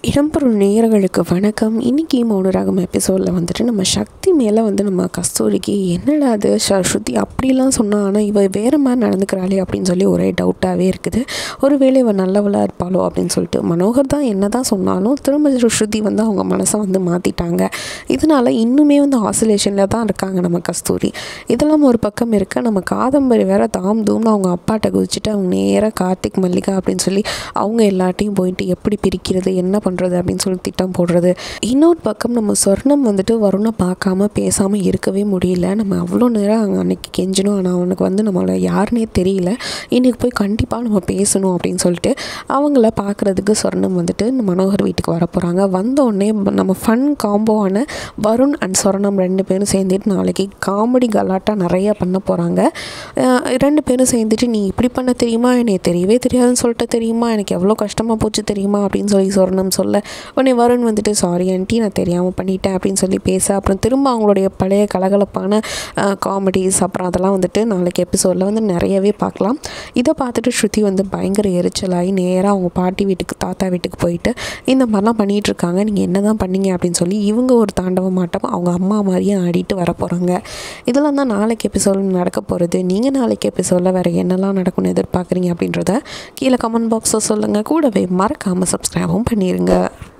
இடம்பெறும் நேயர்களுக்கு வணக்கம் இன்றைக்கி மௌனராகம் எபிசோடில் வந்துட்டு நம்ம சக்தி மேலே வந்து நம்ம கஸ்தூரிக்கு என்னடா அது ஷ ஸ்ருதி அப்படிலாம் சொன்னா ஆனால் இவ வேறு மாதிரி நடந்துக்கிறாளே அப்படின்னு சொல்லி ஒரே டவுட்டாகவே இருக்குது ஒருவேளை இவ நல்லவளாக இருப்பாளோ அப்படின்னு சொல்லிட்டு மனோகர் தான் என்ன தான் சொன்னாலும் திரும்ப ஸ்ருதி வந்து அவங்க மனசை வந்து மாற்றிட்டாங்க இதனால் இன்னுமே வந்து ஆசிலேஷனில் தான் இருக்காங்க நம்ம கஸ்தூரி இதெல்லாம் ஒரு பக்கம் இருக்க நம்ம காதம்பரி வேற தாம் தூம்னு அவங்க அப்பாட்ட குதிச்சுட்டு அவங்க நேராக கார்த்திக் மல்லிகா அப்படின்னு சொல்லி அவங்க எல்லாட்டையும் போயிட்டு எப்படி பிரிக்கிறது என்ன பண்ணுறது அப்படின்னு சொல்லி திட்டம் போடுறது இன்னொரு பக்கம் நம்ம சொர்ணம் வந்துட்டு வருணை பார்க்காம பேசாமல் இருக்கவே முடியல நம்ம அவ்வளோ நேரம் அங்கே அன்னைக்கு கெஞ்சணும் ஆனால் அவனுக்கு வந்து நம்மளை யாருனே தெரியல இன்னைக்கு போய் கண்டிப்பாக நம்ம பேசணும் அப்படின்னு சொல்லிட்டு அவங்கள பார்க்குறதுக்கு சொர்ணம் வந்துட்டு மனோகர் வீட்டுக்கு வர போகிறாங்க வந்தோடனே நம்ம ஃபன் காம்போவான வருண் அண்ட் சொர்ணம் ரெண்டு பேரும் சேர்ந்துட்டு நாளைக்கு காமெடி கலாட்டா நிறையா பண்ண போகிறாங்க ரெண்டு பேரும் சேர்ந்துட்டு நீ இப்படி பண்ண தெரியுமா எனக்கு தெரியவே தெரியாதுன்னு சொல்லிட்டு தெரியுமா எனக்கு எவ்வளோ கஷ்டமாக போச்சு தெரியுமா அப்படின்னு சொல்லி சொர்ணம் சொல்ல உடனே வருண் வந்துட்டு சாரி ஆண்டி நான் தெரியாமல் பண்ணிட்டேன் அப்படின்னு சொல்லி பேச அப்புறம் திரும்ப அவங்களுடைய பழைய கலகலப்பான காமெடிஸ் அப்புறம் அதெல்லாம் வந்துட்டு நாளைக்கு எபிசோடில் வந்து நிறையவே பார்க்கலாம் இதை பார்த்துட்டு ஸ்ருதி வந்து பயங்கர எரிச்சலாகி நேராக அவங்க பாட்டி வீட்டுக்கு தாத்தா வீட்டுக்கு போயிட்டு இந்த மாதிரிலாம் பண்ணிகிட்டு இருக்காங்க நீங்கள் என்ன தான் பண்ணீங்க அப்படின்னு சொல்லி இவங்க ஒரு தாண்டவ மாட்டம் அவங்க அம்மா மாதிரியே ஆடிட்டு வர போகிறாங்க இதெல்லாம் தான் நாளைக்கு எபிசோடில் நடக்க போகிறது நீங்கள் நாளைக்கு எபிசோடில் வேறு என்னெல்லாம் நடக்கும்னு எதிர்பார்க்குறீங்க அப்படின்றத கீழே கமெண்ட் பாக்ஸில் சொல்லுங்கள் கூடவே மறக்காமல் சப்ஸ்கிரைபும் பண்ணிடுங்க